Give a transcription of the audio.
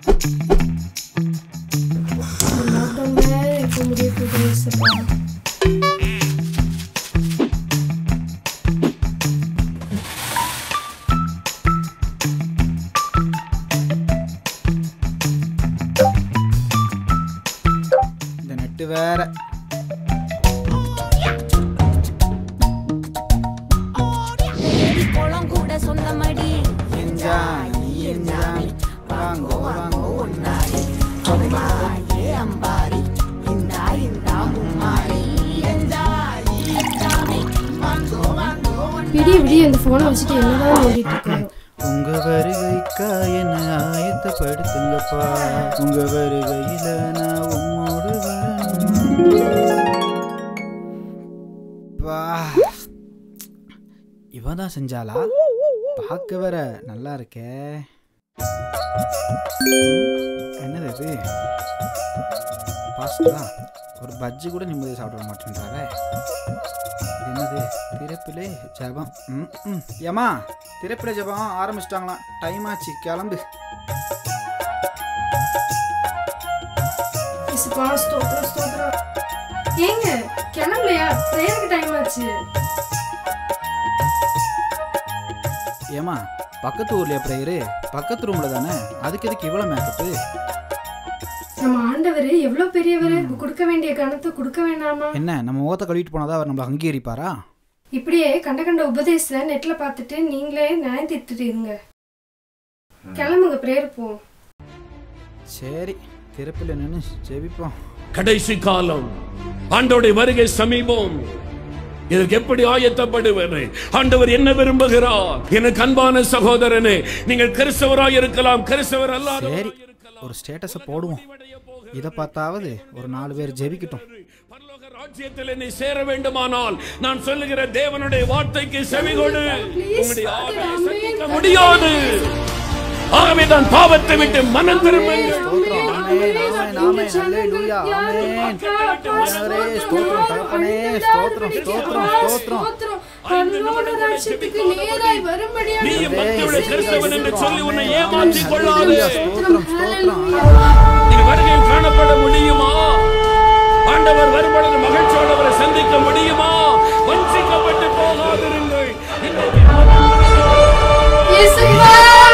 lockdown வேற இப்போ முடிய போகுது இந்த நெட்டு வேற குளம் கூட சொந்தமடி என்ஜாய் என்ஜாய் வாங்கோ வாங்கோ உன்னாடி ஏ அம்பாரி இந்தா இந்தா மும்மாரி என்ஜாய் என்ஜாய் வாங்கோ வாங்கோ விடிய விடிய இந்த ஃபோனை வச்சுட்டு என்னதான் ஓடிட்டு இருக்காரு உங்க வருகைக்கா என்ன ஆயத்தப்படுத்துங்கப்பா உங்க வருகையில நான் உம்மோடு வரணும் பா இவ தான் செஞ்சாளா பார்க்க வர நல்லா இருக்கே என்னது இது பாஸ்டா ஒரு பஜ்ஜி கூட நிம்மதியாக சாப்பிட மாட்டேன்றாரே என்னது திறப்பிலே ஜபம் ம் ம் ஏமா திறப்பிலே ஜபம் ஆரம்பிச்சிட்டாங்களாம் டைம் ஆச்சு கிளம்பு இசுப்பா ஸ்தோத்திரம் ஸ்தோத்திரம் ஏங்க கிளம்பலையா ப்ரேயருக்கு டைம் ஆச்சு ஏமா பக்கத்து ஊர்லயா ப்ரேயரு பக்கத்து ரூம்ல தானே அதுக்கு எதுக்கு இவ்வளோ மேக்கப்பு நம்ம ஆண்டவர் எவ்வளவு பெரியவர் கொடுக்க வேண்டிய கணத்தை கொடுக்க வேண்டாமா என்ன நம்ம ஓத்த கழுவிட்டு போனதா அவர் நம்மளை அங்கீகரிப்பாரா இப்படியே கண்ட கண்ட உபதேச நெட்ல பார்த்துட்டு நீங்களே நியாயம் தீர்த்துட்டு இருங்க கிளம்புங்க ப்ரேயர் போவோம் சரி திறப்பில் நின்று ஜெபிப்போம் கடைசி காலம் ஆண்டோடைய வருகை சமீபம் இதற்கு எப்படி ஆயத்தப்படுவது ஆண்டவர் என்ன விரும்புகிறார் எனக்கு அன்பான சகோதரனே நீங்கள் கிறிஸ்தவராய் இருக்கலாம் கிறிஸ்தவர் சரி அல்லாத ஒரு ஸ்டேட்டஸை போடுவோம் இதை பார்த்தாவது ஒரு நாலு பேர் ஜெபிக்கட்டும் பரலோக ராஜ்யத்தில் என்னை சேர வேண்டுமானால் நான் சொல்லுகிற தேவனுடைய வார்த்தைக்கு செவிகொடு உங்களுடைய ஆவியை சந்திக்க முடியாது ஆகவே தான் பாவத்தை விட்டு மனம் திரும்புங்கள் ஸ்தோத்திரம் ஆமென் ஆமென் ஆமென் அல்லேலூயா ஆமென் ஆண்டவரே ஸ்தோத்திரம் தகப்பனே ஸ்தோத்திரம் ஸ்தோத்திரம் ஸ்தோத்திரம் பரலோக ராஜ்யத்துக்கு நேராய் வரும்படியாக நீ பக்தியுடைய கிறிஸ்தவன் என்று சொல்லி உன்னை ஏமாற்றிக் கொள்ளாதே ஸ்தோத்திரம் ஸ்தோத்திரம் நீ வருகையில் காணப்பட முடியுமா ஆண்டவர் வரும்பொழுது மகிழ்ச்சியோடு அவரை சந்திக்க முடியுமா வஞ்சிக்கப்பட்டு போகாதிருங்கள் இன்றைக்கு இயேசுவா